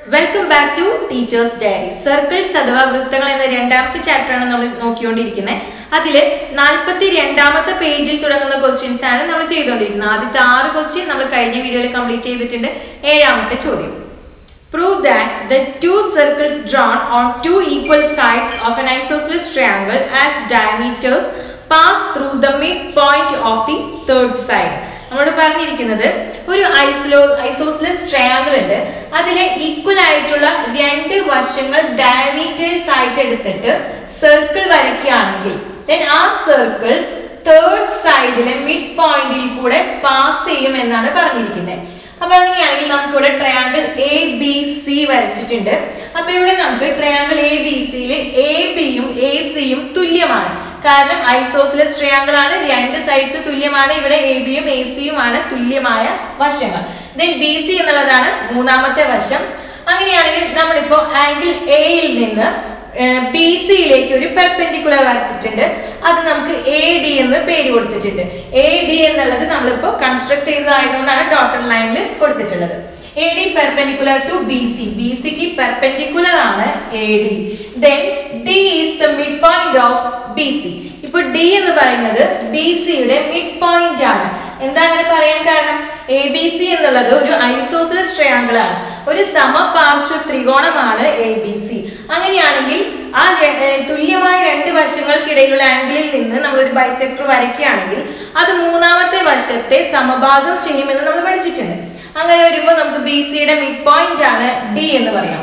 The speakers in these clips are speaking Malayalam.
Welcome back to Teachers Diary circles അഥവാ വൃത്തങ്ങൾ എന്ന രണ്ടാമത്തെ ചാപ്റ്റർ ആണ് നമ്മൾ നോക്കിക്കൊണ്ടിരിക്കുന്നത് അതിൽ നാൽപ്പത്തി രണ്ടാമത്തെ പേജിൽ തുടങ്ങുന്ന ക്വസ്റ്റ്യൻസ് ആണ് നമ്മൾ ചെയ്തുകൊണ്ടിരിക്കുന്നത് ആദ്യത്തെ ആറ് ക്വസ്റ്റ്യൻ നമ്മൾ കഴിഞ്ഞ വീഡിയോയിൽ കംപ്ലീറ്റ് ചെയ്തിട്ടുണ്ട് ഏഴാമത്തെ ചോദ്യം Prove that the two circles drawn on two equal sides of an isosceles triangle as diameters pass through the midpoint of the third side. നമ്മളോട് പറഞ്ഞിരിക്കുന്നത് ഒരു ഐസലോ ഐസോസ്ലെസ് ട്രയാങ്കിൾ ഉണ്ട് അതിലെ ഈക്വൽ ആയിട്ടുള്ള രണ്ട് വശങ്ങൾ ഡയമീറ്റേഴ്സ് ആയിട്ട് എടുത്തിട്ട് സർക്കിൾ വരയ്ക്കുകയാണെങ്കിൽ ദെൻ ആ സർക്കിൾസ് തേർഡ് സൈഡിലെ മിഡ് പോയിന്റിൽ കൂടെ പാസ് ചെയ്യും എന്നാണ് പറഞ്ഞിരിക്കുന്നത് അപ്പൊ അങ്ങനെയാണെങ്കിൽ നമുക്ക് ഇവിടെ ട്രയാങ്കിൾ എ ബി സി വരച്ചിട്ടുണ്ട് അപ്പൊ ഇവിടെ നമുക്ക് ട്രയാങ്കിൾ എ ബി സിയിൽ എ ബിയും എ സിയും തുല്യമാണ് കാരണം ഐസോസിലസ് ട്രയാങ്കിൾ ആണ് രണ്ട് സൈഡ്സ് തുല്യമാണ് ഇവിടെ എ ബിയും എ സിയും ആണ് തുല്യമായ വശങ്ങൾ ദെൻ ബി സി എന്നുള്ളതാണ് മൂന്നാമത്തെ വശം അങ്ങനെയാണെങ്കിൽ നമ്മളിപ്പോ ആംഗിൾ എയിൽ നിന്ന് ബി സിയിലേക്ക് ഒരു പെർപെൻഡിക്കുലർ വരച്ചിട്ടുണ്ട് അത് നമുക്ക് എ ഡി എന്ന് പേര് കൊടുത്തിട്ടുണ്ട് എ ഡി എന്നുള്ളത് നമ്മളിപ്പോ കൺസ്ട്രക്ട് ചെയ്തതായതുകൊണ്ടാണ് ഡോട്ടർ ലൈനിൽ കൊടുത്തിട്ടുള്ളത് A D perpendicular to B C B സിക്ക് പെർപെൻഡിക്കുലർ ആണ് A D then D is the midpoint of B C ഇപ്പൊ ഡി എന്ന് പറയുന്നത് ബി സിയുടെ മിഡ് പോയിന്റ് ആണ് എന്താ അങ്ങനെ പറയാൻ കാരണം എ ബി സി എന്നുള്ളത് ഒരു ഐസോസിലസ് ട്രയാങ്കിൾ ആണ് ഒരു സമപാർശ്വ ത്രികോണമാണ് എ ബി സി അങ്ങനെയാണെങ്കിൽ ആ ര- ഏർ തുല്യമായ രണ്ട് വശങ്ങൾക്കിടയിലുള്ള ആംഗിളിൽ നിന്ന് നമ്മൾ ഒരു ബൈസെക്ടർ വരയ്ക്കുകയാണെങ്കിൽ അത് മൂന്നാമത്തെ വശത്തെ സമഭാഗം ചെയ്യുമെന്ന് നമ്മൾ പഠിച്ചിട്ടുണ്ട് അങ്ങനെ വരുമ്പോൾ നമുക്ക് ബി സിയുടെ മിഡ് പോയിന്റ് ആണ് ഡി എന്ന് പറയാം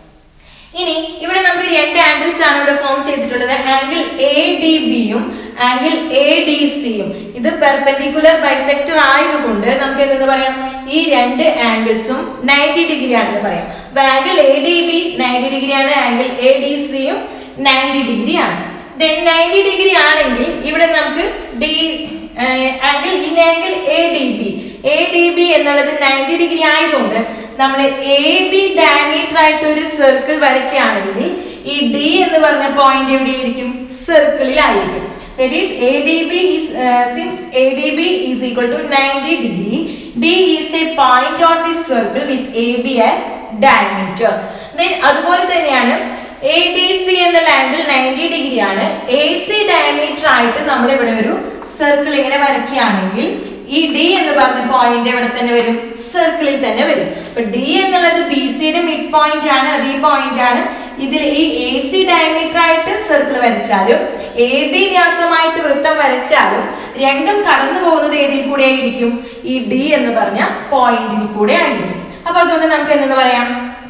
ഇനി ഇവിടെ നമുക്ക് രണ്ട് ആംഗിൾസ് ആണ് ഇവിടെ ഫോം ചെയ്തിട്ടുള്ളത് ആംഗിൾ എ ഡി ബിയും ആംഗിൾ എ ഡി സിയും ഇത് പെർപെൻഡിക്കുലർ ബൈസെക്ടർ ആയതുകൊണ്ട് നമുക്ക് എന്തെന്ന് പറയാം ഈ രണ്ട് ആംഗിൾസും നയൻറ്റി ഡിഗ്രി ആണെന്ന് പറയാം അപ്പൊ angle A D B ninety degree ആണ് ആംഗിൾ എ ഡി സിയും നയൻറ്റി ഡിഗ്രി ആണ് ദെൻ നയൻറ്റി ഡിഗ്രി ആണെങ്കിൽ ഇവിടെ നമുക്ക് D angle in angle A D B A D B എന്നുള്ളത് നയൻറ്റി ഡിഗ്രി ആയതുകൊണ്ട് നമ്മൾ എ ബി ഡയമീറ്റർ ആയിട്ട് ഒരു സർക്കിൾ വരയ്ക്കുകയാണെങ്കിൽ ഈ ഡി എന്ന് പറഞ്ഞ പോയിന്റ് എവിടെയായിരിക്കും സർക്കിളിലായിരിക്കും that is ADB is uh, since ADB is equal to 90 degree D is a point on this circle with AB as diameter then അതുപോലെ തന്നെയാണ് എ ഡി സി എന്നുള്ള ആംഗിൾ നയൻറ്റി ഡിഗ്രി ആണ് എ സി ഡയമീറ്റർ ആയിട്ട് നമ്മൾ ഇവിടെ ഒരു സർക്കിൾ ഇങ്ങനെ വരയ്ക്കുകയാണെങ്കിൽ ഈ ഡി എന്ന് പറഞ്ഞ പോയിന്റ് എവിടെ തന്നെ വരും സർക്കിളിൽ തന്നെ വരും അപ്പൊ ഡി എന്നുള്ളത് ബി സിയുടെ മിഡ് പോയിന്റ് ആണ് അത് ഈ പോയിന്റ് ആണ് ഇതിൽ ഈ എ സി ഡയമീറ്റർ ആയിട്ട് സർക്കിൾ വരച്ചാലും എ ബി വ്യാസമായിട്ട് വൃത്തം വരച്ചാലും രണ്ടും കടന്നു പോകുന്നത് ഏതിൽ കൂടെ ആയിരിക്കും ഈ ഡി എന്ന് പറഞ്ഞ പോയിന്റിൽ കൂടെ ആയിരിക്കും അപ്പൊ അതുകൊണ്ട് നമുക്ക് എന്തെന്ന് പറയാം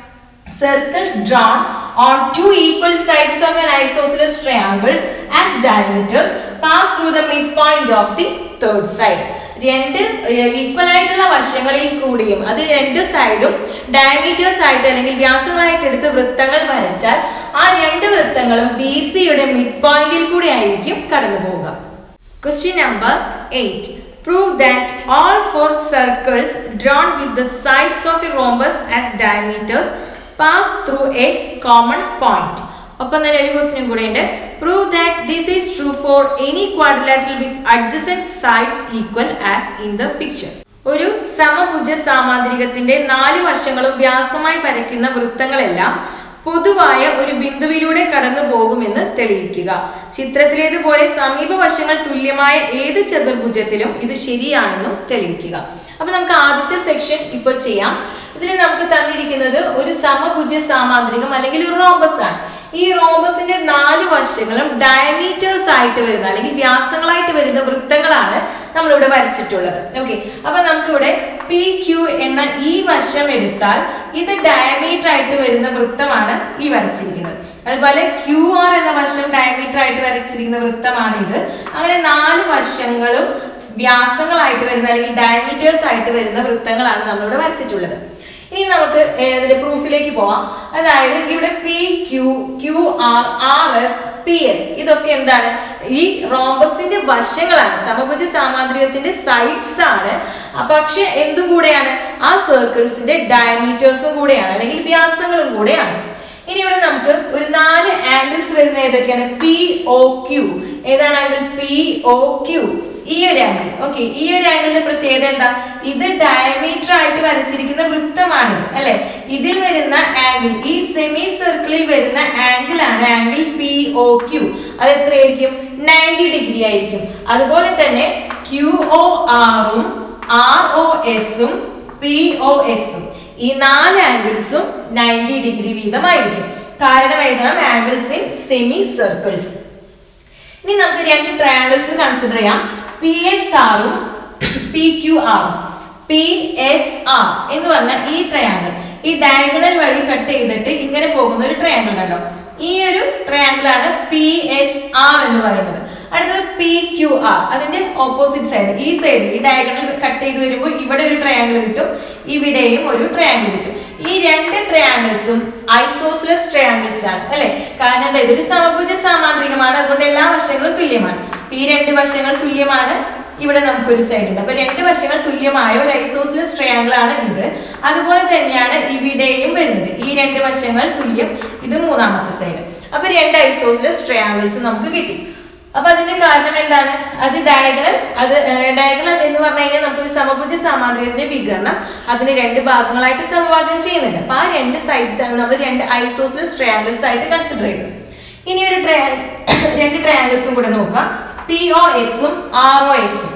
circles drawn on two equal sides of an isosceles triangle as diameters pass through the midpoint of the third side രണ്ട് ഈക്വൽ ആയിട്ടുള്ള വശങ്ങളിൽ കൂടിയും അത് രണ്ട് സൈഡും ഡയമീറ്റേഴ്സ് ആയിട്ട് അല്ലെങ്കിൽ വ്യാസമായിട്ട് എടുത്ത് വൃത്തങ്ങൾ വരച്ചാൽ ആ രണ്ട് വൃത്തങ്ങളും ബി സിയുടെ മിഡ് പോയിന്റിൽ കൂടി ആയിരിക്കും കടന്നു പോവുക Question number 8. Prove that all four circles drawn with the sides of a rhombus as diameters pass through a common point. ഒപ്പം തന്നെ ഒരു ക്വസ്റ്റ്യൻ കൂടെ ഉണ്ട് prove that this is true for any quadrilateral with adjacent sides equal as in the picture ഒരു സമഭുജ സാമാന്തരികത്തിന്റെ നാല് വശങ്ങളും വ്യാസമായി വരയ്ക്കുന്ന വൃത്തങ്ങളെല്ലാം പൊതുവായ ഒരു ബിന്ദുവിലൂടെ കടന്നു പോകുമെന്ന് തെളിയിക്കുക ചിത്രത്തിലേതുപോലെ സമീപവശങ്ങൾ തുല്യമായ ഏത് ചതുർഭുജത്തിലും ഇത് ശരിയാണെന്നും തെളിയിക്കുക അപ്പൊ നമുക്ക് ആദ്യത്തെ സെക്ഷൻ ഇപ്പോൾ ചെയ്യാം ഇതിൽ നമുക്ക് തന്നിരിക്കുന്നത് ഒരു സമഭുജ സാമാന്തരികം അല്ലെങ്കിൽ ഒരു റോംബസ് ആണ് ഈ റോംബസിന്റെ നാല് വശങ്ങളും ഡയമീറ്റേഴ്സ് ആയിട്ട് വരുന്ന അല്ലെങ്കിൽ വ്യാസങ്ങളായിട്ട് വരുന്ന വൃത്തങ്ങളാണ് നമ്മളിവിടെ വരച്ചിട്ടുള്ളത് ഓക്കെ അപ്പൊ നമുക്കിവിടെ പി ക്യു എന്ന ഈ വശം എടുത്താൽ ഇത് ഡയമീറ്റർ ആയിട്ട് വരുന്ന വൃത്തമാണ് ഈ വരച്ചിരിക്കുന്നത് അതുപോലെ ക്യു ആർ എന്ന വശം ഡയമീറ്റർ ആയിട്ട് വരച്ചിരിക്കുന്ന വൃത്തമാണ് ഇത് അങ്ങനെ നാല് വശങ്ങളും വ്യാസങ്ങളായിട്ട് വരുന്ന അല്ലെങ്കിൽ ഡയമീറ്റേഴ്സ് ആയിട്ട് വരുന്ന വൃത്തങ്ങളാണ് നമ്മളിവിടെ വരച്ചിട്ടുള്ളത് ഇനി നമുക്ക് ഇതിന്റെ പ്രൂഫിലേക്ക് പോവാം അതായത് ഇവിടെ P Q Q R R S P S ഇതൊക്കെ എന്താണ് ഈ റോംബസിന്റെ വശങ്ങളാണ് സമഭുജ സാമാന്തരികത്തിന്റെ സൈഡ്സ് ആണ് ആ, പക്ഷെ എന്തും കൂടെയാണ് ആ സർക്കിൾസിന്റെ ഡയമീറ്റേഴ്സും കൂടെയാണ് അല്ലെങ്കിൽ വ്യാസങ്ങളും കൂടെയാണ് ഇനി ഇവിടെ നമുക്ക് ഒരു നാല് ആംഗിൾസ് വരുന്ന ഏതൊക്കെയാണ് പി ഒ ക്യു ഏതാണ് ആംഗിൾ പി ഒ ക്യു ഈ ഒരു ആംഗിൾ ഓക്കെ ഈ ഒരു ആംഗിളിന്റെ പ്രത്യേകത എന്താ ഇത് ഡയമീറ്റർ ആയിട്ട് വരച്ചിരിക്കുന്ന വൃത്തമാണിത് അല്ലെ ഇതിൽ വരുന്ന ആംഗിൾ ഈ സെമി സർക്കിളിൽ വരുന്ന ആംഗിൾ ആണ് ആംഗിൾ പി ഒ ക്യു അത് എത്രയായിരിക്കും നയൻറ്റി ഡിഗ്രി ആയിരിക്കും അതുപോലെ തന്നെ ക്യു ഒ ആറും ആർ ഒ എസും പി ഒ എസും ഈ നാല് ആംഗിൾസും നയൻറ്റി ഡിഗ്രി വീതമായിരിക്കും കാരണം എഴുതണം ആംഗിൾസ് ഇൻ സെമി സർക്കിൾസ് ഇനി നമുക്ക് രണ്ട് ട്രയാങ്കിൾസ് കൺസിഡർ ചെയ്യാം പി എസ് ആറും പി ക്യു ആറും പി എസ് ആർ എന്ന് പറഞ്ഞാൽ ഈ ട്രയാങ്കിൾ ഈ ഡയഗണൽ വഴി കട്ട് ചെയ്തിട്ട് ഇങ്ങനെ പോകുന്ന ഒരു ട്രയാങ്കിൾ കണ്ടോ ഈ ഒരു ട്രയാങ്കിൾ ആണ് പി എസ് ആർ എന്ന് പറയുന്നത് അടുത്തത് പി ക്യു ആർ അതിന്റെ ഓപ്പോസിറ്റ് സൈഡ് ഈ സൈഡിൽ ഈ ഡയഗണൽ കട്ട് ചെയ്ത് വരുമ്പോൾ ഇവിടെ ഒരു ട്രയാങ്കിൾ കിട്ടും ഇവിടെയും ഒരു ട്രയാങ്കിൾ കിട്ടും ഈ രണ്ട് ട്രയാങ്കിൾസും ഐസോസിലസ് ട്രയാങ്കിൾസ് ആണ് അല്ലെ കാരണം എന്താ ഇതൊരു സമഭുജ സാമാന്ത്രികമാണ് അതുകൊണ്ട് എല്ലാ വശങ്ങളും തുല്യമാണ് ഈ രണ്ട് വശങ്ങൾ തുല്യമാണ് ഇവിടെ നമുക്കൊരു സൈഡ് ഉണ്ട് അപ്പൊ രണ്ട് വശങ്ങൾ തുല്യമായ ഒരു ഐസോസിലസ് ട്രയാങ്കിൾ ആണ് ഇത് അതുപോലെ തന്നെയാണ് ഇവിടെയും വരുന്നത് ഈ രണ്ട് വശങ്ങൾ തുല്യം ഇത് മൂന്നാമത്തെ സൈഡ് അപ്പൊ രണ്ട് ഐസോസിലസ് ട്രയാങ്കിൾസ് നമുക്ക് കിട്ടി അപ്പൊ അതിന്റെ കാരണം എന്താണ് അത് ഡയഗണൽ അത് ഡയഗണൽ എന്ന് പറഞ്ഞു കഴിഞ്ഞാൽ നമുക്കൊരു സമഭുജ സാമാന്ത്രികത്തിന്റെ വികരണം അതിന് രണ്ട് ഭാഗങ്ങളായിട്ട് സമവാക്യം ചെയ്യുന്നുണ്ട് അപ്പൊ ആ രണ്ട് സൈഡ്സ് ആണ് നമ്മൾ രണ്ട് ഐസോസിലസ് ട്രയാങ്കിൾസ് ആയിട്ട് കൺസിഡർ ചെയ്തത് ഇനി ഒരു ട്രയാ രണ്ട് ട്രയാങ്കിൾസും കൂടെ നോക്കാം പി ഒ എസും ആർ ഒ എസും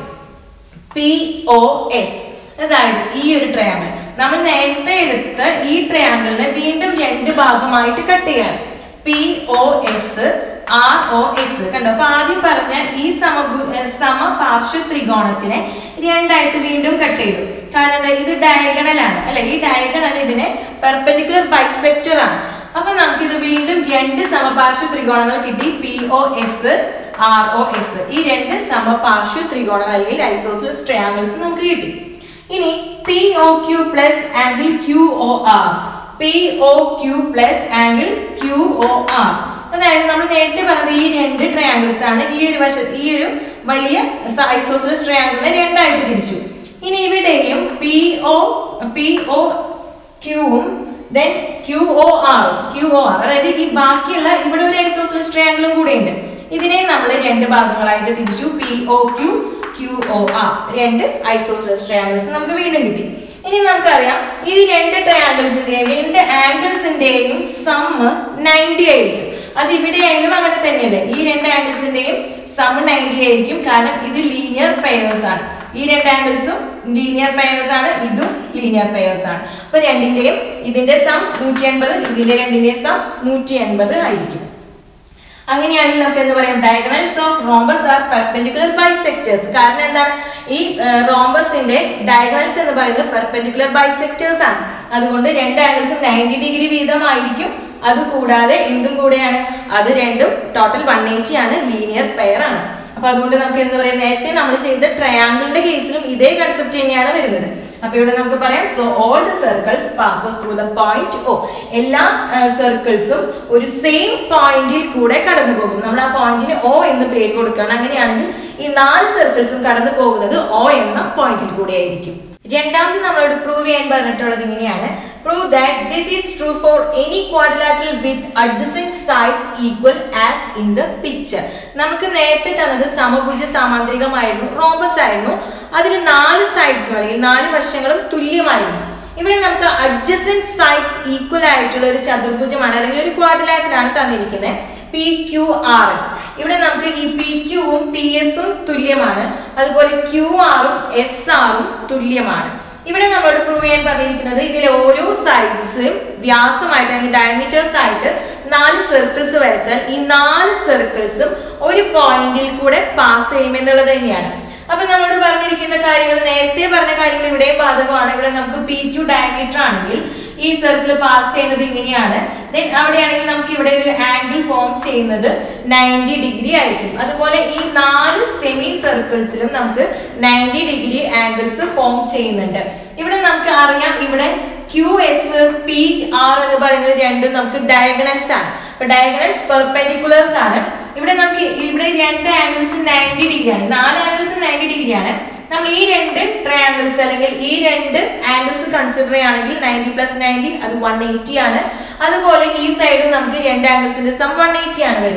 പി ഒ എസ് അതായത് ഈ ഒരു ട്രയാങ്കിൾ നമ്മൾ നേരത്തെ എടുത്ത ഈ ട്രയാങ്കിളിനെ വീണ്ടും രണ്ട് ഭാഗമായിട്ട് കട്ട് ചെയ്യാണ് P O S R O S കണ്ടോ അപ്പൊ ആദ്യം പറഞ്ഞ ഈ സമഭു സമപാർശ്വ ത്രികോണത്തിനെ രണ്ടായിട്ട് വീണ്ടും കട്ട് ചെയ്തു കാരണം എന്താ ഇത് ഡയഗണൽ ആണ് അല്ലെ ഈ ഡയഗണൽ ഇതിനെ പെർപെൻഡിക്കുലർ ബൈസെക്ടർ ആണ് അപ്പൊ നമുക്കിത് വീണ്ടും രണ്ട് സമപാർശ്വ ത്രികോണങ്ങൾ കിട്ടി P O S R O S ഈ രണ്ട് സമപാർശ്വ ത്രികോണങ്ങൾ അല്ലെങ്കിൽ ഐസോസിലസ് ട്രയാങ്കിൾസ് നമുക്ക് കിട്ടി ഇനി P O Q plus angle Q O R P O Q plus angle Q O R അതായത് നമ്മൾ നേരത്തെ പറഞ്ഞത് ഈ രണ്ട് ട്രയാങ്കിൾസ് ആണ് ഈ ഒരു വശ ഈ ഒരു വലിയ ഐസോസിലസ് ട്രയാങ്കിളിനെ രണ്ടായിട്ട് തിരിച്ചു ഇനി ഇവിടെയും പി ഒ പി ഒ ക്യൂവും ദെൻ ക്യു ഒ ആറും ക്യു ഒ ആർ അതായത് ഈ ബാക്കിയുള്ള ഇവിടെ ഒരു ഐസോസിലസ് ട്രയാങ്കിളും കൂടെ ഉണ്ട് ഇതിനെ നമ്മൾ രണ്ട് ഭാഗങ്ങളായിട്ട് തിരിച്ചു P O Q Q O R രണ്ട് ഐസോസിലസ് ട്രയാങ്കിൾസ് നമുക്ക് വീണ്ടും കിട്ടി ഇനി നമുക്കറിയാം ഈ രണ്ട് ട്രയാങ്കിൾസിന്റെയും രണ്ട് ആംഗിൾസിന്റെയും സമ്മ് നയൻറ്റി ആയിരിക്കും അത് ഇവിടെ ആയാലും അങ്ങനെ തന്നെയല്ലേ ഈ രണ്ട് ആംഗിൾസിന്റെയും സം നയൻറ്റി ആയിരിക്കും കാരണം ഇത് ലീനിയർ പെയേഴ്സ് ആണ് ഈ രണ്ട് ആംഗിൾസും ലീനിയർ പെയേഴ്സ് ആണ് ഇതും ലീനിയർ പെയേഴ്സ് ആണ് അപ്പൊ രണ്ടിന്റെയും ഇതിന്റെ സം നൂറ്റി എൺപത് ഇതിന്റെ രണ്ടിന്റെയും സം നൂറ്റി എൺപത് ആയിരിക്കും അങ്ങനെയാണെങ്കിൽ നമുക്ക് എന്ത് പറയാം diagonals of rhombus are perpendicular bisectors കാരണം എന്താണ് ഈ റോംബസിന്റെ ഡയഗണൽസ് എന്ന് പറയുന്നത് പെർപെൻഡിക്കുലർ ബൈസെക്ടേഴ്സ് ആണ് അതുകൊണ്ട് രണ്ട് ആംഗിൾസും നയൻറ്റി ഡിഗ്രി വീതമായിരിക്കും അത് കൂടാതെ എന്തും കൂടെയാണ് അത് രണ്ടും ടോട്ടൽ വൺ എയ്റ്റി ആണ് ലീനിയർ പെയർ ആണ് അപ്പൊ അതുകൊണ്ട് നമുക്ക് എന്താ പറയാ നേരത്തെ നമ്മൾ ചെയ്ത ട്രയാങ്കിളിന്റെ കേസിലും ഇതേ കൺസെപ്റ്റ് തന്നെയാണ് വരുന്നത് അപ്പൊ ഇവിടെ നമുക്ക് പറയാം so all the circles passes through the point O എല്ലാ സർക്കിൾസും ഒരു സെയിം പോയിന്റിൽ കൂടെ കടന്നു പോകും നമ്മൾ ആ പോയിന്റിന് ഓ എന്ന് പേര് കൊടുക്കുകയാണ് അങ്ങനെയാണെങ്കിൽ ഈ നാല് സർക്കിൾസും കടന്നു പോകുന്നത് ഓ എന്ന പോയിന്റിൽ കൂടെ ആയിരിക്കും രണ്ടാമത് നമ്മളോട് പ്രൂവ് ചെയ്യാൻ പറഞ്ഞിട്ടുള്ളത് ഇങ്ങനെയാണ് prove that this is true for any quadrilateral with adjacent sides equal as in the picture നമുക്ക് നേരത്തെ തന്നത് സമഭുജ സാമാന്ത്രികമായിരുന്നു റോബസ് ആയിരുന്നു അതിൽ നാല് സൈഡ്സും അല്ലെങ്കിൽ നാല് വശങ്ങളും തുല്യമായിരുന്നു ഇവിടെ നമുക്ക് അഡ്ജസൻറ്റ് സൈഡ്സ് ഈക്വൽ ആയിട്ടുള്ള ഒരു ചതുർഭുജമാണ് അല്ലെങ്കിൽ ഒരു ക്വാഡ്രിലാറ്ററാണ് തന്നിരിക്കുന്നത് പി ക്യു ആർ എസ് ഇവിടെ നമുക്ക് ഈ പി ക്യുവും പി എസും തുല്യമാണ് അതുപോലെ ക്യു ആറും എസ് ആറും തുല്യമാണ് ഇവിടെ നമ്മളോട് പ്രൂവ് ചെയ്യാൻ പറഞ്ഞിരിക്കുന്നത് ഇതിലെ ഓരോ സൈഡ്സും വ്യാസമായിട്ട് അല്ലെങ്കിൽ ഡയമീറ്റേഴ്സ് ആയിട്ട് നാല് സർക്കിൾസ് വരച്ചാൽ ഈ നാല് സർക്കിൾസും ഒരു പോയിന്റിൽ കൂടെ പാസ് ചെയ്യും എന്നുള്ളത് തന്നെയാണ് അപ്പൊ നമ്മളോട് പറഞ്ഞിരിക്കുന്ന കാര്യങ്ങൾ നേരത്തെ പറഞ്ഞ കാര്യങ്ങൾ ഇവിടെയും ബാധകമാണ് ഇവിടെ നമുക്ക് പി ടു ഡയമീറ്റർ ആണെങ്കിൽ ഈ സർക്കിൾ പാസ് ചെയ്യുന്നത് ഇങ്ങനെയാണ് ദെൻ അവിടെയാണെങ്കിൽ നമുക്ക് ഇവിടെ ഒരു ആംഗിൾ ഫോം ചെയ്യുന്നത് നയൻറ്റി ഡിഗ്രി ആയിരിക്കും അതുപോലെ ഈ നാല് സെമി സർക്കിൾസിലും നമുക്ക് നയൻറ്റി ഡിഗ്രി ആംഗിൾസ് ഫോം ചെയ്യുന്നുണ്ട് ഇവിടെ നമുക്ക് അറിയാം ഇവിടെ ക്യു എസ് പി ആർ എന്ന് പറയുന്നത് രണ്ടും നമുക്ക് ഡയഗണൽസ് ആണ് അപ്പൊ ഡയഗണൽസ് പെർപെൻഡിക്കുലേഴ്സ് ആണ് ഇവിടെ നമുക്ക് ഇവിടെ രണ്ട് ആംഗിൾസ് നയൻറ്റി ഡിഗ്രി ആണ് നാല് ആംഗിൾസ് നയൻറ്റി ഡിഗ്രി ആണ് നമ്മൾ ഈ രണ്ട് ട്രയാംഗിൾസ് അല്ലെങ്കിൽ ഈ രണ്ട് ആംഗിൾസ് കൺസിഡർ ചെയ്യുകയാണെങ്കിൽ നയൻറ്റി പ്ലസ് നയൻറ്റി അത് വൺ എയ്റ്റി ആണ് അതുപോലെ ഈ സൈഡ് നമുക്ക് രണ്ട് ആംഗിൾസിന്റെ സം വൺ എയ്റ്റി ആണ് വരുന്നത്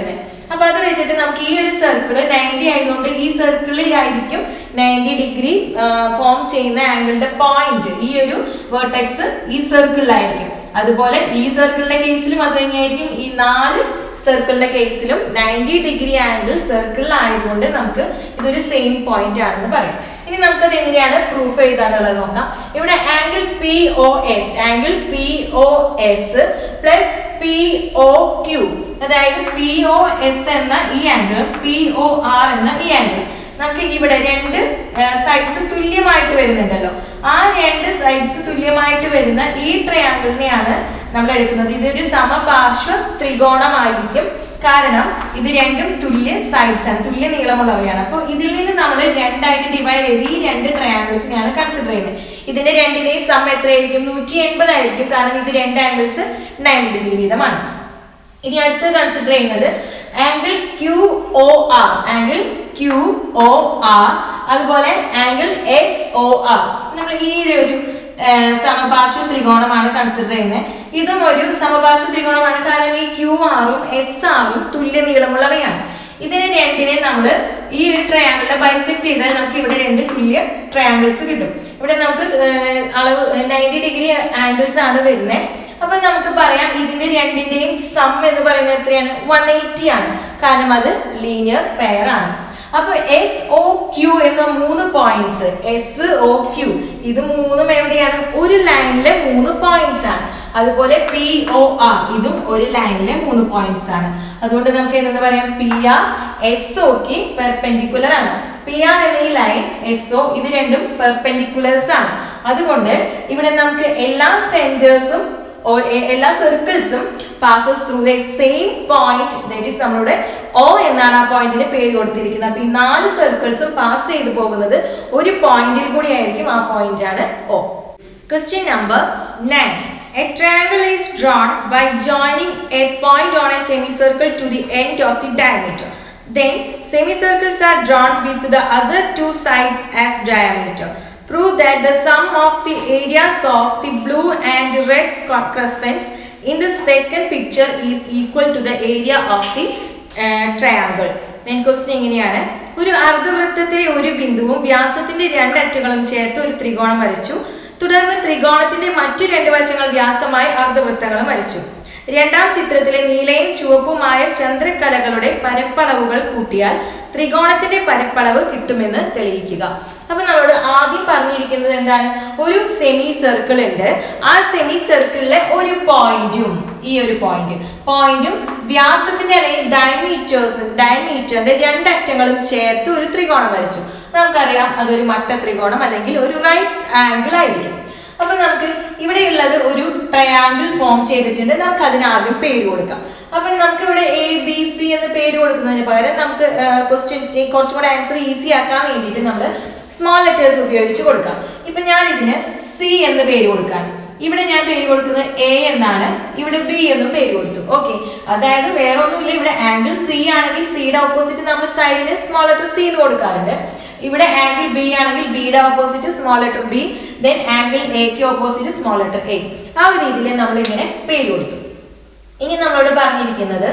അപ്പൊ അത് വെച്ചിട്ട് നമുക്ക് ഈ ഒരു സർക്കിൾ നയൻറ്റി ആയതുകൊണ്ട് ഈ സർക്കിളിലായിരിക്കും നയൻറ്റി ഡിഗ്രി ഫോം ചെയ്യുന്ന ആംഗിളിന്റെ പോയിന്റ് ഈ ഒരു വേർട്ടെക്സ് ഈ സർക്കിളിലായിരിക്കും അതുപോലെ ഈ സർക്കിളിന്റെ കേസിലും അത് തന്നെയായിരിക്കും ഈ നാല് സർക്കിളിന്റെ കേസിലും നയൻറ്റി ഡിഗ്രി ആംഗിൾ സർക്കിളിലായതുകൊണ്ട് നമുക്ക് ഇതൊരു സെയിം പോയിന്റ് ആണെന്ന് പറയാം ഇനി നമുക്കത് എങ്ങനെയാണ് പ്രൂഫ് എഴുതാനുള്ളത് നോക്കാം ഇവിടെ angle P O S angle P O S plus P O Q അതായത് പി ഒ എസ് എന്ന ഈ ആംഗിൾ പി ഒ ആർ എന്ന ഈ ആംഗിൾ നമുക്ക് ഇവിടെ രണ്ട് സൈഡ്സ് തുല്യമായിട്ട് വരുന്നുണ്ടല്ലോ ആ രണ്ട് സൈഡ്സ് തുല്യമായിട്ട് വരുന്ന ഈ ട്രയാങ്കിളിനെയാണ് നമ്മൾ എടുക്കുന്നത് ഇതൊരു സമപാർശ്വ ത്രികോണമായിരിക്കും കാരണം ഇത് രണ്ടും തുല്യ സൈഡ്സ് ആണ് തുല്യ നീളമുള്ളവയാണ് അപ്പോൾ ഇതിൽ നിന്ന് നമ്മൾ രണ്ടായിട്ട് ഡിവൈഡ് ചെയ്ത് ഈ രണ്ട് ട്രയാങ്കിൾസിനെയാണ് കൺസിഡർ ചെയ്യുന്നത് ഇതിന്റെ രണ്ടിന്റെയും സം എത്രയായിരിക്കും നൂറ്റി എൺപതായിരിക്കും കാരണം ഇത് രണ്ട് ആംഗിൾസ് നയൻറ്റി ഡിഗ്രി വീതമാണ് ഇനി അടുത്ത് കൺസിഡർ ചെയ്യുന്നത് angle Q O R angle Q O R അതുപോലെ ആംഗിൾ എസ് ഒ ആർ നമ്മൾ ഈ ഒരു സമപാർശ്വ ത്രികോണമാണ് കൺസിഡർ ചെയ്യുന്നത് ഇതും ഒരു സമപാർശ്വ ത്രികോണമാണ് കാരണം ഈ ക്യു ആറും എസ് ആറും തുല്യ നീളമുള്ളവയാണ് ഇതിനെ രണ്ടിനെ നമ്മൾ ഈ ഒരു ട്രയാങ്കിളിനെ ബൈസെക്ട് ചെയ്താൽ നമുക്ക് ഇവിടെ രണ്ട് തുല്യ ട്രയാങ്കിൾസ് കിട്ടും ഇവിടെ നമുക്ക് അളവ് നയൻറ്റി ഡിഗ്രി ആംഗിൾസ് ആണ് വരുന്നത് അപ്പൊ നമുക്ക് പറയാം ഇതിന്റെ രണ്ടിന്റെയും സം എന്ന് പറയുന്നത് എത്രയാണ് വൺ എയ്റ്റി ആണ് കാരണം അത് ലീനിയർ പെയർ ആണ് അപ്പൊ എസ് ഒ ക്യു എന്ന മൂന്ന് പോയിന്റ്സ് എസ് ഒ ക്യു ഇത് മൂന്നും എവിടെയാണ് ഒരു ലൈനിലെ മൂന്ന് പോയിന്റ്സ് ആണ് അതുപോലെ പി ഒ ആർ ഇതും ഒരു ലൈനിലെ മൂന്ന് പോയിന്റ്സ് ആണ് അതുകൊണ്ട് നമുക്ക് എന്തെന്ന് പറയാം പി ആർ എസ് ഒക്ക് പെർപെൻഡിക്കുലർ ആണ് പി ആർ എന്ന ഈ ലൈൻ എസ് ഒ ഇത് രണ്ടും പെർപെൻഡിക്കുലേഴ്സ് ആണ് അതുകൊണ്ട് ഇവിടെ നമുക്ക് എല്ലാ സെന്റേഴ്സും എല്ലാ സർക്കിൾസും passes through the same point that is നമ്മളുടെ ഒ എന്നാണ് ആ പോയിന്റിന് പേര് കൊടുത്തിരിക്കുന്നത് അപ്പൊ ഈ നാല് സർക്കിൾസും പാസ് ചെയ്തു പോകുന്നത് ഒരു പോയിന്റിൽ കൂടി ആയിരിക്കും ആ പോയിന്റ് ആണ് O question number nine A triangle is drawn by joining a point on a semicircle to the end of the diameter. Then semicircles are drawn with the other two sides as diameter. Prove that the sum of the areas of the blue and red crescents in the second picture is equal to the area of the uh, triangle. then question എങ്ങനെയാണ് ഒരു അർദ്ധവൃത്തത്തിലെ ഒരു ബിന്ദുവും വ്യാസത്തിന്റെ രണ്ട് അറ്റങ്ങളും ചേർത്ത് ഒരു ത്രികോണം വരച്ചു തുടർന്ന് ത്രികോണത്തിന്റെ മറ്റു രണ്ട് വശങ്ങൾ വ്യാസമായി അർദ്ധവൃത്തങ്ങളും വരച്ചു രണ്ടാം ചിത്രത്തിലെ നീലയും ചുവപ്പുമായ ചന്ദ്രക്കലകളുടെ പരപ്പളവുകൾ കൂട്ടിയാൽ ത്രികോണത്തിന്റെ പരപ്പളവ് കിട്ടുമെന്ന് തെളിയിക്കുക അപ്പൊ നമ്മളോട് ആദ്യം പറഞ്ഞിരിക്കുന്നത് എന്താണ് ഒരു സെമി സർക്കിൾ ഉണ്ട് ആ സെമി സർക്കിളിലെ ഒരു പോയിന്റും ഈ ഒരു പോയിന്റ് പോയിന്റും വ്യാസത്തിന്റെ അല്ലെങ്കിൽ ഡയമീറ്റേഴ്സ് ഡയമീറ്ററിന്റെ രണ്ടറ്റങ്ങളും ചേർത്ത് ഒരു ത്രികോണം വരച്ചു നമുക്കറിയാം അതൊരു മട്ട ത്രികോണം അല്ലെങ്കിൽ ഒരു റൈറ്റ് ആംഗിൾ ആയിരിക്കും അപ്പൊ നമുക്ക് ഇവിടെയുള്ളത് ഒരു ട്രയാങ്കിൾ ഫോം ചെയ്തിട്ടുണ്ട് നമുക്ക് അതിന് ആദ്യം പേര് കൊടുക്കാം അപ്പൊ നമുക്ക് ഇവിടെ എ ബി സി എന്ന് പേര് കൊടുക്കുന്നതിന് പകരം നമുക്ക് ക്വസ്റ്റ്യൻ കുറച്ചും കൂടെ ആൻസർ ഈസി ആക്കാൻ വേണ്ടിയിട്ട് നമ്മൾ സ്മോൾ ലെറ്റേഴ്സ് ഉപയോഗിച്ച് കൊടുക്കാം ഇപ്പൊ ഞാൻ ഇതിന് സി എന്ന് പേര് കൊടുക്കാണ് ഇവിടെ ഞാൻ പേര് കൊടുക്കുന്നത് എ എന്നാണ് ഇവിടെ ബി എന്നും പേര് കൊടുത്തു ഓക്കെ അതായത് വേറെ ഒന്നുമില്ല ഇവിടെ ആംഗിൾ സി ആണെങ്കിൽ സിയുടെ ഓപ്പോസിറ്റ് നമ്മൾ സൈഡിന് സ്മോൾ ലെറ്റർ സി എന്ന് കൊടുക്കാറുണ്ട് ഇവിടെ ആംഗിൾ ബി ആണെങ്കിൽ ബിയുടെ opposite small letter B then angle എക്ക് ഓപ്പോസിറ്റ് സ്മോൾ ലെറ്റർ എ ആ ഒരു രീതിയിൽ നമ്മൾ ഇങ്ങനെ പേര് കൊടുത്തു ഇനി നമ്മളോട് പറഞ്ഞിരിക്കുന്നത്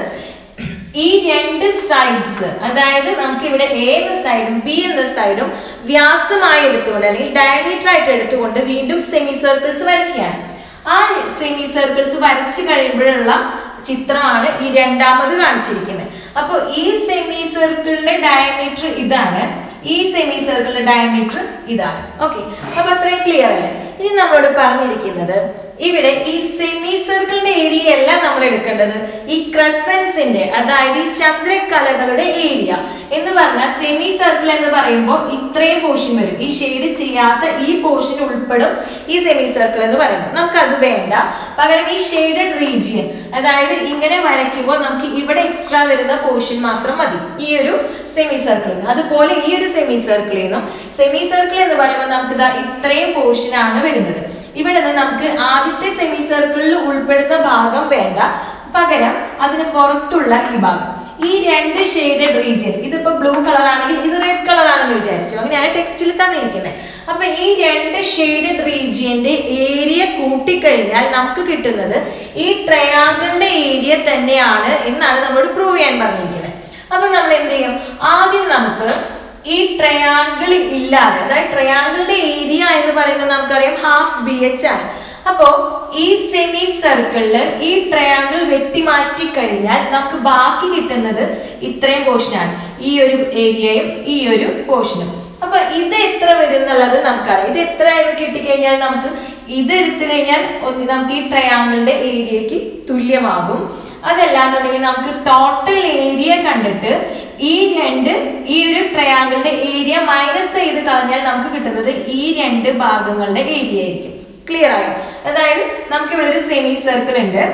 ഈ രണ്ട് സൈഡ്സ് അതായത് നമുക്ക് ഇവിടെ എ എന്ന സൈഡും ബി എന്ന സൈഡും വ്യാസമായി എടുത്തുകൊണ്ട് അല്ലെങ്കിൽ ഡയമീറ്റർ ആയിട്ട് എടുത്തുകൊണ്ട് വീണ്ടും സെമി സർക്കിൾസ് വരയ്ക്കുകയാണ് ആ സെമി സർക്കിൾസ് വരച്ചു കഴിയുമ്പോഴുള്ള ചിത്രമാണ് ഈ രണ്ടാമത് കാണിച്ചിരിക്കുന്നത് അപ്പോൾ ഈ സെമി സർക്കിളിന്റെ ഡയമീറ്റർ ഇതാണ് ഈ സെമി സർക്കിളിന്റെ ഡയമീറ്റർ ഇതാണ് ഓക്കെ അപ്പൊ അത്രയും ക്ലിയർ അല്ലേ ഇനി നമ്മളോട് പറഞ്ഞിരിക്കുന്നത് ഇവിടെ ഈ സെമി സർക്കിളിന്റെ ഏരിയ അല്ല നമ്മൾ എടുക്കേണ്ടത് ഈ ക്രസൻസിന്റെ അതായത് ഈ ചന്ദ്രക്കലകളുടെ ഏരിയ എന്ന് പറഞ്ഞാൽ സെമി സർക്കിൾ എന്ന് പറയുമ്പോൾ ഇത്രയും പോർഷൻ വരും ഈ ഷെയ്ഡ് ചെയ്യാത്ത ഈ പോർഷൻ ഉൾപ്പെടും ഈ സെമി സർക്കിൾ എന്ന് പറയുമ്പോൾ നമുക്ക് അത് വേണ്ട പകരം ഈ ഷെയ്ഡഡ് റീജിയൻ അതായത് ഇങ്ങനെ വരയ്ക്കുമ്പോൾ നമുക്ക് ഇവിടെ എക്സ്ട്രാ വരുന്ന പോർഷൻ മാത്രം മതി ഈ ഒരു സെമി സർക്കിളിൽ നിന്ന് അതുപോലെ ഈ ഒരു സെമി സർക്കിളിൽ നിന്നും സെമി സർക്കിൾ എന്ന് പറയുമ്പോൾ നമുക്ക് ഇതാ ഇത്രയും പോർഷൻ ആണ് വരുന്നത് ഇവിടെ നിന്ന് നമുക്ക് ആദ്യത്തെ സെമി സർക്കിളിൽ ഉൾപ്പെടുന്ന ഭാഗം വേണ്ട പകരം അതിന് പുറത്തുള്ള ഈ ഭാഗം ഈ രണ്ട് ഷെയ്ഡഡ് റീജിയൻ ഇതിപ്പോ ബ്ലൂ കളർ ആണെങ്കിൽ ഇത് റെഡ് കളർ ആണെന്ന് വിചാരിച്ചു അങ്ങനെയാണ് ടെക്സ്റ്റിൽ തന്നിരിക്കുന്നത് അപ്പൊ ഈ രണ്ട് ഷെയ്ഡഡ് റീജിയന്റെ ഏരിയ കൂട്ടിക്കഴിഞ്ഞാൽ നമുക്ക് കിട്ടുന്നത് ഈ ട്രയാങ്കിളിന്റെ ഏരിയ തന്നെയാണ് എന്നാണ് നമ്മളോട് പ്രൂവ് ചെയ്യാൻ പറഞ്ഞിരിക്കുന്നത് അപ്പൊ നമ്മൾ എന്ത് ചെയ്യും ആദ്യം നമുക്ക് ഈ ട്രയാങ്കിൾ ഇല്ലാതെ അതായത് ട്രയാങ്കിളിന്റെ ഏരിയ എന്ന് പറയുന്നത് നമുക്കറിയാം ഹാഫ് ബി എച്ച് ആണ് അപ്പോ ഈ സെമി സർക്കിളില് ഈ ട്രയാങ്കിൾ വെട്ടിമാറ്റി കഴിഞ്ഞാൽ നമുക്ക് ബാക്കി കിട്ടുന്നത് ഇത്രയും പോർഷനാണ് ഈ ഒരു ഏരിയയും ഈ ഒരു പോർഷനും അപ്പൊ ഇത് എത്ര വരും എന്നുള്ളത് നമുക്കറിയാം ഇത് എത്ര എന്ന് കിട്ടിക്കഴിഞ്ഞാൽ നമുക്ക് ഇത് എടുത്തു കഴിഞ്ഞാൽ ഒന്ന് നമുക്ക് ഈ ട്രയാങ്കിളിന്റെ ഏരിയക്ക് തുല്യമാകും അതല്ലാന്നുണ്ടെങ്കിൽ നമുക്ക് ടോട്ടൽ ഏരിയ കണ്ടിട്ട് ഈ രണ്ട് ഈ ഒരു ട്രയാങ്കിളിന്റെ ഏരിയ മൈനസ് ചെയ്ത് കളഞ്ഞാൽ നമുക്ക് കിട്ടുന്നത് ഈ രണ്ട് ഭാഗങ്ങളുടെ ഏരിയ ആയിരിക്കും ക്ലിയർ ആയോ അതായത് നമുക്ക് ഇവിടെ ഒരു സെമി സർക്കിൾ ഉണ്ട്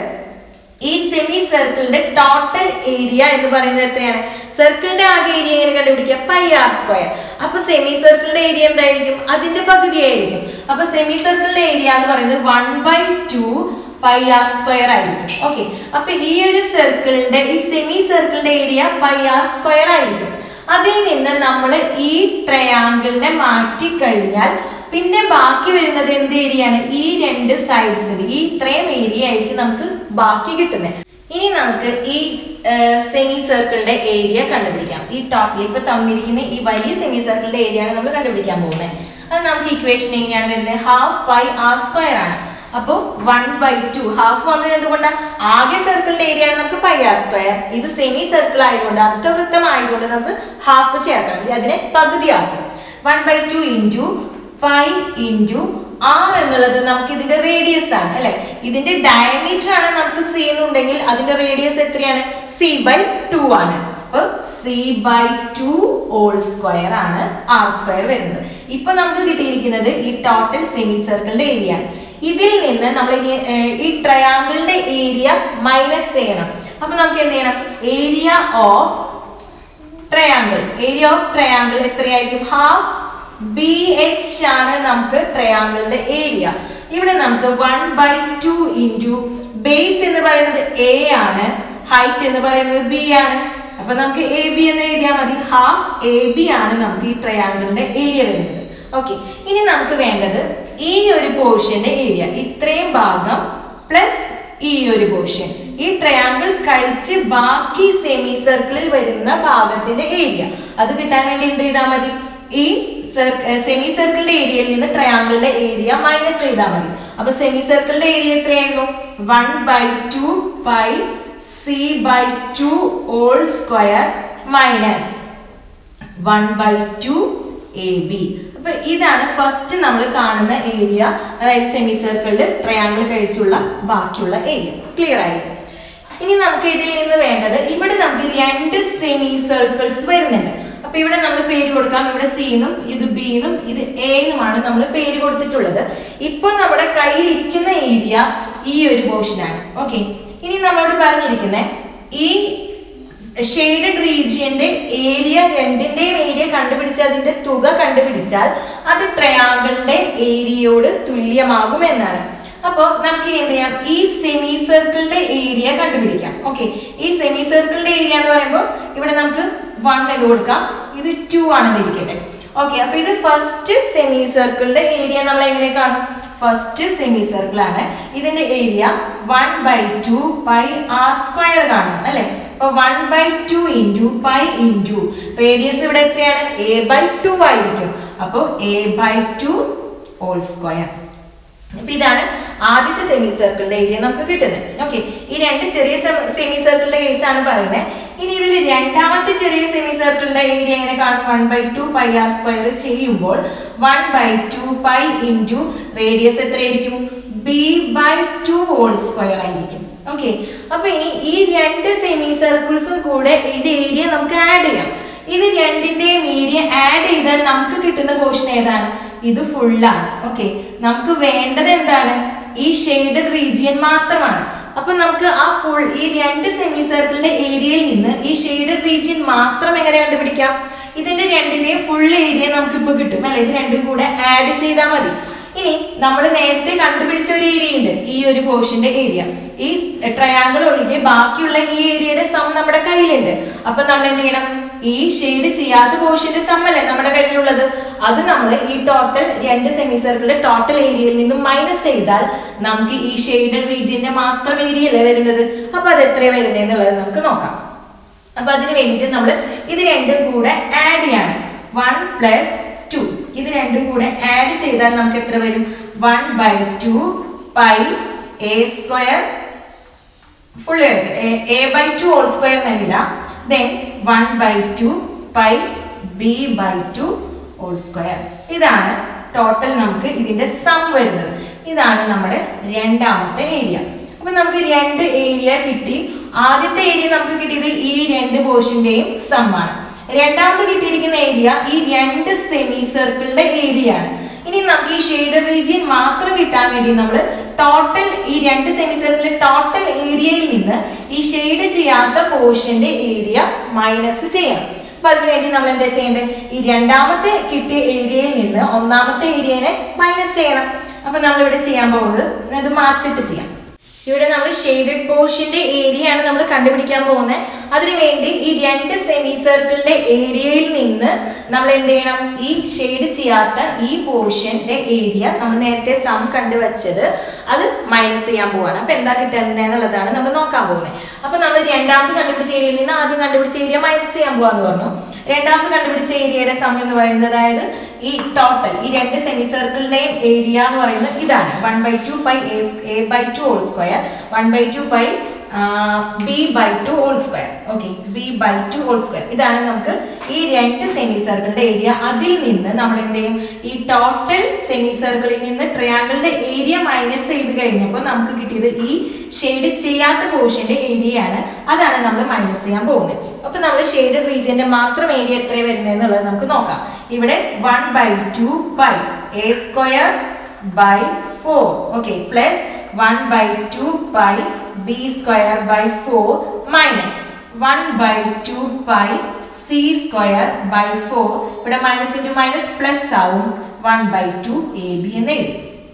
ഈ സെമി സർക്കിളിന്റെ ടോട്ടൽ ഏരിയ എന്ന് പറയുന്നത് എത്രയാണ് സർക്കിളിന്റെ ആകെ ഏരിയ എങ്ങനെ കണ്ടുപിടിക്കുക പൈ ആർ സ്ക്വയർ അപ്പൊ സെമി സർക്കിളിന്റെ ഏരിയ എന്തായിരിക്കും അതിന്റെ പകുതി ആയിരിക്കും അപ്പൊ സെമി സർക്കിളിന്റെ ഏരിയ എന്ന് പറയുന്നത് one by two pi R square ആയിരിക്കും ഓക്കെ അപ്പൊ ഈ ഒരു സർക്കിളിന്റെ ഈ സെമി സർക്കിളിന്റെ ഏരിയ പൈ ആർ സ്ക്വയർ ആയിരിക്കും അതിൽ നിന്ന് നമ്മൾ ഈ ട്രയാങ്കിളിനെ മാറ്റി കഴിഞ്ഞാൽ പിന്നെ ബാക്കി വരുന്നത് എന്ത് ഏരിയ ആണ് ഈ രണ്ട് സൈഡ്സിൽ ഈ ഇത്രയും ഏരിയ ആയിരിക്കും നമുക്ക് ബാക്കി കിട്ടുന്നത് ഇനി നമുക്ക് ഈ സെമി സർക്കിളിന്റെ ഏരിയ കണ്ടുപിടിക്കാം ഈ ടോപ്പിൽ ഇപ്പൊ തന്നിരിക്കുന്ന ഈ വലിയ സെമി സർക്കിളിന്റെ ഏരിയ ആണ് നമ്മൾ കണ്ടുപിടിക്കാൻ പോകുന്നത് അത് നമുക്ക് ഇക്വേഷൻ എങ്ങനെയാണ് വരുന്നത് ഹാഫ് പൈ ആർ സ്ക്വയർ ആണ് അപ്പോ വൺ ബൈ ടു ഹാഫ് വന്നത് എന്തുകൊണ്ടാണ് ആകെ സർക്കിളിന്റെ ഏരിയ ആണ് നമുക്ക് പൈ ആർ സ്ക്വയർ ഇത് സെമി സർക്കിൾ ആയതുകൊണ്ട് അർദ്ധവൃത്തം ആയതുകൊണ്ട് നമുക്ക് ഹാഫ് ചേർക്കണം അതിനെ പകുതിയാക്കും one by two into pi into R എന്നുള്ളത് നമുക്ക് ഇതിന്റെ റേഡിയസ് ആണ് അല്ലെ ഇതിന്റെ ഡയമീറ്റർ ആണ് നമുക്ക് സി എന്നുണ്ടെങ്കിൽ അതിന്റെ റേഡിയസ് എത്രയാണ് സി ബൈ ടു ആണ് അപ്പൊ C by two all square ആണ് ആർ സ്ക്വയർ വരുന്നത് ഇപ്പൊ നമുക്ക് കിട്ടിയിരിക്കുന്നത് ഈ ടോട്ടൽ സെമി സർക്കിളിന്റെ ഏരിയ ആണ് ഇതിൽ നിന്ന് നമ്മൾ ഇനി, ഏർ, ഈ ട്രയാങ്കിളിന്റെ ഏരിയ മൈനസ് ചെയ്യണം അപ്പൊ നമുക്ക് എന്ത് ചെയ്യണം area of triangle area of triangle എത്രയായിരിക്കും ഹാഫ് ബി എച്ച് ആണ് നമുക്ക് ട്രയാങ്കിളിന്റെ ഏരിയ ഇവിടെ നമുക്ക് one by two into base എന്ന് പറയുന്നത് എ ആണ് ഹൈറ്റ് എന്ന് പറയുന്നത് ബി ആണ് അപ്പൊ നമുക്ക് എ ബി എന്ന് എഴുതിയാൽ മതി ഹാഫ് എ ബി ആണ് നമുക്ക് ഈ ട്രയാങ്കിളിന്റെ ഏരിയ വരുന്നത് ഓക്കെ ഇനി നമുക്ക് വേണ്ടത് ഈ ഒരു പോർഷന്റെ ഏരിയ ഇത്രയും ഭാഗം പ്ലസ് ഈ ഒരു പോർഷൻ ഈ ട്രയാങ്കിൾ കഴിച്ച് ബാക്കി സെമി സർക്കിളിൽ വരുന്ന ഭാഗത്തിന്റെ ഏരിയ അത് കിട്ടാൻ വേണ്ടി എന്ത് ചെയ്താൽ മതി ഈ സെമി സർക്കിളിന്റെ ഏരിയയിൽ നിന്ന് ട്രയാങ്കിളിന്റെ ഏരിയ മൈനസ് ചെയ്താൽ മതി അപ്പൊ സെമി സർക്കിളിന്റെ ഏരിയ എത്രയായിരുന്നു one by two pi C by two all square minus one by two A B അപ്പൊ ഇതാണ് ഫസ്റ്റ് നമ്മൾ കാണുന്ന ഏരിയ അതായത് സെമി സർക്കിളിൽ ട്രയാങ്കിൾ കഴിച്ചുള്ള ബാക്കിയുള്ള ഏരിയ ക്ലിയർ ആയി ഇനി നമുക്ക് ഇതിൽ നിന്ന് വേണ്ടത് ഇവിടെ നമുക്ക് രണ്ട് സെമി സർക്കിൾസ് വരുന്നുണ്ട് അപ്പൊ ഇവിടെ നമ്മൾ പേര് കൊടുക്കാം ഇവിടെ സി എന്നും ഇത് ബി എന്നും ഇത് എ എന്നുമാണ് നമ്മൾ പേര് കൊടുത്തിട്ടുള്ളത് ഇപ്പൊ നമ്മുടെ കയ്യിൽ ഇരിക്കുന്ന ഏരിയ ഈ ഒരു പോർഷനാണ് ഓക്കെ ഇനി നമ്മളോട് പറഞ്ഞിരിക്കുന്നത് ഈ ഷെയ്ഡഡ് റീജിയന്റെ ഏരിയ രണ്ടിന്റെയും ഏരിയ കണ്ടുപിടിച്ച് അതിന്റെ തുക കണ്ടുപിടിച്ചാൽ അത് ട്രയാങ്കിളിന്റെ ഏരിയയോട് തുല്യമാകും എന്നാണ് അപ്പോൾ നമുക്കിനി എന്ത് ചെയ്യാം ഈ സെമി സർക്കിളിന്റെ ഏരിയ കണ്ടുപിടിക്കാം ഓക്കെ ഈ സെമി സർക്കിളിന്റെ ഏരിയ എന്ന് പറയുമ്പോൾ ഇവിടെ നമുക്ക് വൺ എന്ന് കൊടുക്കാം ഇത് ടു ആണെന്ന് ഇരിക്കട്ടെ ഓക്കെ അപ്പൊ ഇത് ഫസ്റ്റ് സെമി സർക്കിളിന്റെ ഏരിയ നമ്മൾ എങ്ങനെ കാണും ഫസ്റ്റ് സെമി സർക്കിൾ ആണ് ഇതിന്റെ area one by two pi R square കാണണം അല്ലെ അപ്പൊ one by two into pi into radius ഇവിടെ എത്രയാണ് എ ബൈ ടു ആയിരിക്കും അപ്പോൾ A by two all square അപ്പൊ ഇതാണ് ആദ്യത്തെ സെമി സർക്കിളിന്റെ ഏരിയ നമുക്ക് കിട്ടുന്നത് ഓക്കെ ഈ രണ്ട് ചെറിയ സെമി സർക്കിളിന്റെ കേസ് ആണ് പറയുന്നത് ഇനി ഇതിൽ രണ്ടാമത്തെ ചെറിയ സെമി സർക്കിളിന്റെ ഏരിയ എങ്ങനെ കാണും one by two pi R square ചെയ്യുമ്പോൾ one by two pi into radius എത്രയായിരിക്കും B by two whole square ആയിരിക്കും ഓക്കെ അപ്പൊ ഇനി ഈ രണ്ട് സെമി സർക്കിൾസും കൂടെ ഇതിന്റെ ഏരിയ നമുക്ക് ആഡ് ചെയ്യാം ഇത് രണ്ടിന്റെയും ഏരിയ ആഡ് ചെയ്താൽ നമുക്ക് കിട്ടുന്ന പോർഷൻ ഏതാണ് ഇത് ഫുള്ളാണ് ഓക്കെ നമുക്ക് വേണ്ടത് എന്താണ് ഈ ഷെയ്ഡഡ് റീജിയൻ മാത്രമാണ് അപ്പൊ നമുക്ക് ആ ഫുൾ ഈ രണ്ട് സെമി സർക്കിളിന്റെ ഏരിയയിൽ നിന്ന് ഈ ഷെയ്ഡഡ് റീജിയൻ മാത്രം എങ്ങനെ കണ്ടുപിടിക്കാം ഇതിന്റെ രണ്ടിന്റെയും ഫുൾ ഏരിയ നമുക്ക് ഇപ്പൊ കിട്ടും അല്ലെ ഇത് രണ്ടും കൂടെ ആഡ് ചെയ്താൽ മതി ഇനി നമ്മൾ നേരത്തെ കണ്ടുപിടിച്ച ഒരു ഏരിയ ഉണ്ട് ഈ ഒരു പോർഷന്റെ ഏരിയ ഈ ട്രയാങ്കിൾ ഒഴികെ ബാക്കിയുള്ള ഈ ഏരിയയുടെ സം നമ്മുടെ കയ്യിലുണ്ട് അപ്പൊ നമ്മൾ എന്ത് ചെയ്യണം ഈ ഷെയ്ഡ് ചെയ്യാത്ത പോർഷന്റെ സം അല്ലേ നമ്മുടെ കയ്യിലുള്ളത് അത് നമ്മൾ ഈ ടോട്ടൽ രണ്ട് സെമി സർക്കിളിന്റെ ടോട്ടൽ ഏരിയയിൽ നിന്നും മൈനസ് ചെയ്താൽ നമുക്ക് ഈ ഷെയ്ഡഡ് റീജിയന്റെ മാത്രം ഏരിയ അല്ലേ വരുന്നത് അപ്പൊ അത് എത്രയാണ് വരുന്നത് എന്നുള്ളത് നമുക്ക് നോക്കാം അപ്പൊ അതിന് വേണ്ടിയിട്ട് നമ്മൾ ഇത് രണ്ടും കൂടെ ആഡ് ചെയ്യാണ് വൺ പ്ലസ് ടു ഇത് രണ്ടും കൂടെ ആഡ് ചെയ്താൽ നമുക്ക് എത്ര വരും one by two pi A square full എടുക്കട്ടെ A by two whole square എന്നില്ല then one by two pi B by two whole square ഇതാണ് ടോട്ടൽ നമുക്ക് ഇതിന്റെ സം വരുന്നത് ഇതാണ് നമ്മുടെ രണ്ടാമത്തെ ഏരിയ അപ്പൊ നമുക്ക് രണ്ട് ഏരിയ കിട്ടി ആദ്യത്തെ ഏരിയ നമുക്ക് കിട്ടിയത് ഈ രണ്ട് പോർഷന്റെയും സം ആണ് രണ്ടാമത് കിട്ടിയിരിക്കുന്ന ഏരിയ ഈ രണ്ട് സെമി സർക്കിളിന്റെ ഏരിയ ആണ് ഇനി നമുക്ക് ഈ ഷെയ്ഡഡ് റീജിയൻ മാത്രം കിട്ടാൻ വേണ്ടി നമ്മൾ ടോട്ടൽ ഈ രണ്ട് സെമി സർക്കിളിലെ ടോട്ടൽ ഏരിയയിൽ നിന്ന് ഈ ഷെയ്ഡ് ചെയ്യാത്ത പോർഷന്റെ ഏരിയ മൈനസ് ചെയ്യണം അപ്പൊ അതിനുവേണ്ടി നമ്മൾ എന്താ ചെയ്യേണ്ടത് ഈ രണ്ടാമത്തെ കിട്ടിയ ഏരിയയിൽ നിന്ന് ഒന്നാമത്തെ ഏരിയനെ മൈനസ് ചെയ്യണം അപ്പൊ നമ്മൾ ഇവിടെ ചെയ്യാൻ പോകുന്നത് അത് മാച്ചിട്ട് ചെയ്യാം ഇവിടെ നമ്മൾ ഷെയ്ഡഡ് പോർഷന്റെ ഏരിയ ആണ് നമ്മൾ കണ്ടുപിടിക്കാൻ പോകുന്നത് അതിനുവേണ്ടി ഈ രണ്ട് സെമി സർക്കിളിന്റെ ഏരിയയിൽ നിന്ന് നമ്മൾ എന്ത് ചെയ്യണം ഈ ഷെയ്ഡ് ചെയ്യാത്ത ഈ പോർഷന്റെ ഏരിയ നമ്മൾ നേരത്തെ സം കണ്ടുവച്ചത് അത് മൈനസ് ചെയ്യാൻ പോവാണ് അപ്പൊ എന്താ കിട്ടുന്നത് എന്നുള്ളതാണ് നമ്മൾ നോക്കാൻ പോകുന്നത് അപ്പൊ നമ്മൾ രണ്ടാമത് കണ്ടുപിടിച്ച ഏരിയയിൽ നിന്ന് ആദ്യം കണ്ടുപിടിച്ച ഏരിയ മൈനസ് ചെയ്യാൻ പോവാന്ന് പറഞ്ഞു രണ്ടാമത് കണ്ടുപിടിച്ച ഏരിയയുടെ സം എന്ന് പറയുന്നത് അതായത് ഈ ടോട്ടൽ ഈ രണ്ട് സെമി സർക്കിളിന്റെയും ഏരിയ എന്ന് പറയുന്നത് ഇതാണ് one by two by A by two whole square one by two by B by two whole square okay B by two whole square ഇതാണ് നമുക്ക് ഈ രണ്ട് സെമി സർക്കിളിന്റെ ഏരിയ അതിൽ നിന്ന് നമ്മൾ എന്ത് ചെയ്യും ഈ ടോട്ടൽ സെമി സർക്കിളിൽ നിന്ന് ട്രയാങ്കിളിന്റെ ഏരിയ മൈനസ് ചെയ്ത് കഴിഞ്ഞപ്പോൾ നമുക്ക് കിട്ടിയത് ഈ ഷെയ്ഡ് ചെയ്യാത്ത പോർഷന്റെ ഏരിയ ആണ് അതാണ് നമ്മൾ മൈനസ് ചെയ്യാൻ പോകുന്നത് അപ്പൊ നമ്മൾ ഷെയ്ഡ് റീജിയന്റെ മാത്രം ഏരിയ എത്ര വരുന്നത് എന്നുള്ളത് നമുക്ക് നോക്കാം ഇവിടെ one by two by A square by four okay plus one by two by B square by four minus one by two by C square by four ഇവിടെ മൈനസ് ഇൻറ്റു മൈനസ് പ്ലസ് ആവും one by two A B എന്ന് എഴുതി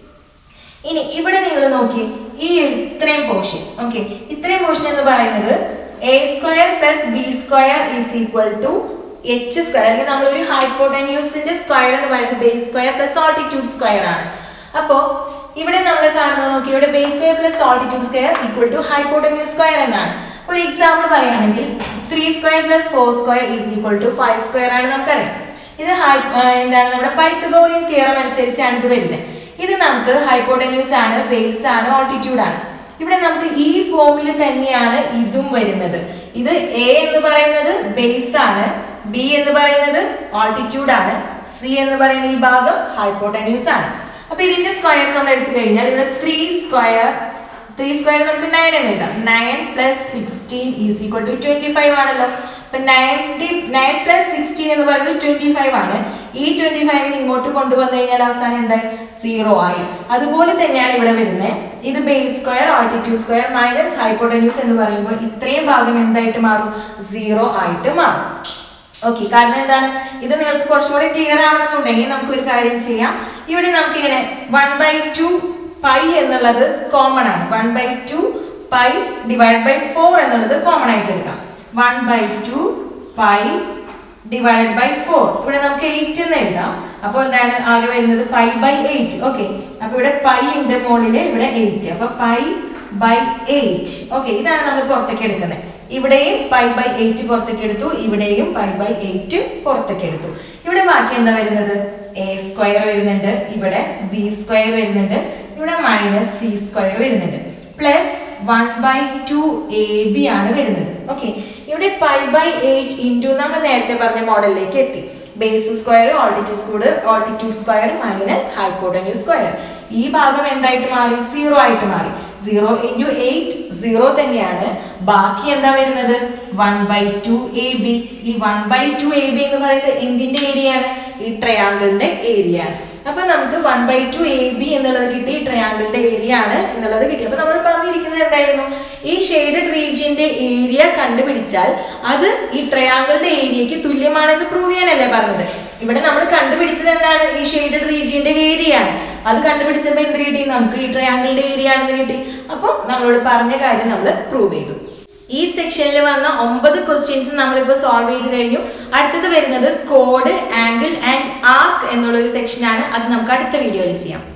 ഇനി ഇവിടെ നിങ്ങൾ നോക്കി ഈ ഇത്രയും പോർഷൻ ഓക്കെ ഇത്രയും പോർഷൻ എന്ന് പറയുന്നത് A square plus B square is equal to H square അല്ലെങ്കിൽ നമ്മളൊരു ഹൈപ്പോട്ടന്യൂസിന്റെ സ്ക്വയർ എന്ന് പറയുന്നത് base square plus altitude square ആണ് അപ്പോൾ ഇവിടെ നമ്മൾ കാണുന്നത് നോക്കി ഇവിടെ base square plus altitude square equal to hypotenuse square എന്നാണ് ഒരു എക്സാമ്പിൾ പറയുകയാണെങ്കിൽ three square plus four square is equal to five square ആണ് നമുക്കറിയാം ഇത് ഹൈ എന്താണ് നമ്മുടെ പൈത്തഗോറിയൻ തിയറം അനുസരിച്ചാണ് ഇത് വരുന്നത് ഇത് നമുക്ക് ഹൈപ്പോട്ടന്യൂസ് ആണ് ബേസ് ആണ് ഓൾട്ടിറ്റ്യൂഡ് ആണ് ഇവിടെ നമുക്ക് ഈ ഫോമിൽ തന്നെയാണ് ഇതും വരുന്നത് ഇത് എ എന്ന് പറയുന്നത് ബേസ് ആണ് ബി എന്ന് പറയുന്നത് ഓൾട്ടിറ്റ്യൂഡ് ആണ് സി എന്ന് പറയുന്ന ഈ ഭാഗം ഹൈപ്പോട്ടന്യൂസ് ആണ് അപ്പൊ ഇതിന്റെ സ്ക്വയർ നമ്മൾ എടുത്തു കഴിഞ്ഞാൽ ഇവിടെ ത്രീ സ്ക്വയർ ത്രീ സ്ക്വയർ നമുക്ക് നയൻ എന്ന് എഴുതാം nine plus sixteen is equal to twenty five ആണല്ലോ അപ്പൊ നയൻറ്റി നയൻ പ്ലസ് സിക്സ്റ്റീൻ എന്ന് പറയുന്നത് ട്വന്റി ഫൈവ് ആണ് ഈ ട്വന്റി ഫൈവിന് ഇങ്ങോട്ട് കൊണ്ടുവന്നു കഴിഞ്ഞാൽ അവസാനം എന്തായി സീറോ ആയി അതുപോലെ തന്നെയാണ് ഇവിടെ വരുന്നത് ഇത് base square altitude square minus hypotenuse എന്ന് പറയുമ്പോൾ ഇത്രയും ഭാഗം എന്തായിട്ട് മാറും സീറോ ആയിട്ട് മാറും ഓക്കെ കാരണം എന്താണ് ഇത് നിങ്ങൾക്ക് കുറച്ചും കൂടി ക്ലിയർ ആവണമെന്നുണ്ടെങ്കിൽ നമുക്ക് ഒരു കാര്യം ചെയ്യാം ഇവിടെ നമുക്ക് ഇങ്ങനെ വൺ ബൈ ടു പൈ എന്നുള്ളത് കോമൺ ആണ് one by two pi divide by four എന്നുള്ളത് കോമൺ ആയിട്ട് എടുക്കാം one by two pi divide by four ഇവിടെ നമുക്ക് എയ്റ്റ് എന്ന് എഴുതാം അപ്പോൾ എന്താണ് ആകെ വരുന്നത് പൈ ബൈ എയ്റ്റ് ഓക്കെ അപ്പൊ ഇവിടെ പൈ ഉണ്ട് മുകളിൽ ഇവിടെ എയ്റ്റ് അപ്പൊ പൈ ബൈ എയ്റ്റ് ഓക്കെ ഇതാണ് നമ്മൾ പുറത്തേക്ക് എടുക്കുന്നത് ഇവിടെയും പൈ ബൈ എയ്റ്റ് പുറത്തേക്ക് എടുത്തു ഇവിടെയും പൈ ബൈ എയ്റ്റ് പുറത്തേക്ക് എടുത്തു ഇവിടെ ബാക്കി എന്താ വരുന്നത് എ സ്ക്വയർ വരുന്നുണ്ട് ഇവിടെ ബി സ്ക്വയർ വരുന്നുണ്ട് ഇവിടെ മൈനസ് സി സ്ക്വയർ വരുന്നുണ്ട് plus one by two A B ആണ് വരുന്നത് ഓക്കെ ഇവിടെ പൈ ബൈ എയ്റ്റ് ഇൻറ്റു നമ്മൾ നേരത്തെ പറഞ്ഞ മോഡലിലേക്ക് എത്തി base square altitude squared altitude square minus hypotenuse square ഈ ഭാഗം എന്തായിട്ട് മാറി സീറോ ആയിട്ട് മാറി സീറോ ഇൻറ്റു എയ്റ്റ് സീറോ തന്നെയാണ് ബാക്കി എന്താ വരുന്നത് one by two A B ഈ one by two A B എന്ന് പറയുന്നത് എന്തിന്റെ ഏരിയ ആണ് ഈ ട്രയാങ്കിളിന്റെ ഏരിയ ആണ് അപ്പൊ നമുക്ക് one by two A B എന്നുള്ളത് കിട്ടി ട്രയാങ്കിളിന്റെ ഏരിയ ആണ് എന്നുള്ളത് കിട്ടി അപ്പൊ നമ്മൾ പറഞ്ഞിരിക്കുന്നത് എന്തായിരുന്നു ഈ ഷെയ്ഡഡ് റീജിയന്റെ ഏരിയ കണ്ടുപിടിച്ചാൽ അത് ഈ ട്രയാങ്കിളിന്റെ ഏരിയക്ക് തുല്യമാണെന്ന് പ്രൂവ് ചെയ്യാനല്ലേ പറഞ്ഞത് ഇവിടെ നമ്മൾ കണ്ടുപിടിച്ചത് എന്താണ് ഈ ഷെയ്ഡഡ് റീജിയന്റെ ഏരിയ ആണ് അത് കണ്ടുപിടിച്ചപ്പോൾ എന്ത് കിട്ടി നമുക്ക് ഈ ട്രയാങ്കിളിന്റെ ഏരിയ ആണെന്ന് കിട്ടി അപ്പോൾ നമ്മളോട് പറഞ്ഞ കാര്യം നമ്മൾ പ്രൂവ് ചെയ്തു ഈ സെക്ഷനിൽ വന്ന ഒമ്പത് ക്വസ്റ്റ്യൻസ് നമ്മളിപ്പോൾ സോൾവ് ചെയ്ത് കഴിഞ്ഞു അടുത്തത് വരുന്നത് കോഡ് ആംഗിൾ ആൻഡ് ആർക്ക് എന്നുള്ള ഒരു സെക്ഷനാണ് അത് നമുക്ക് അടുത്ത വീഡിയോയിൽ ചെയ്യാം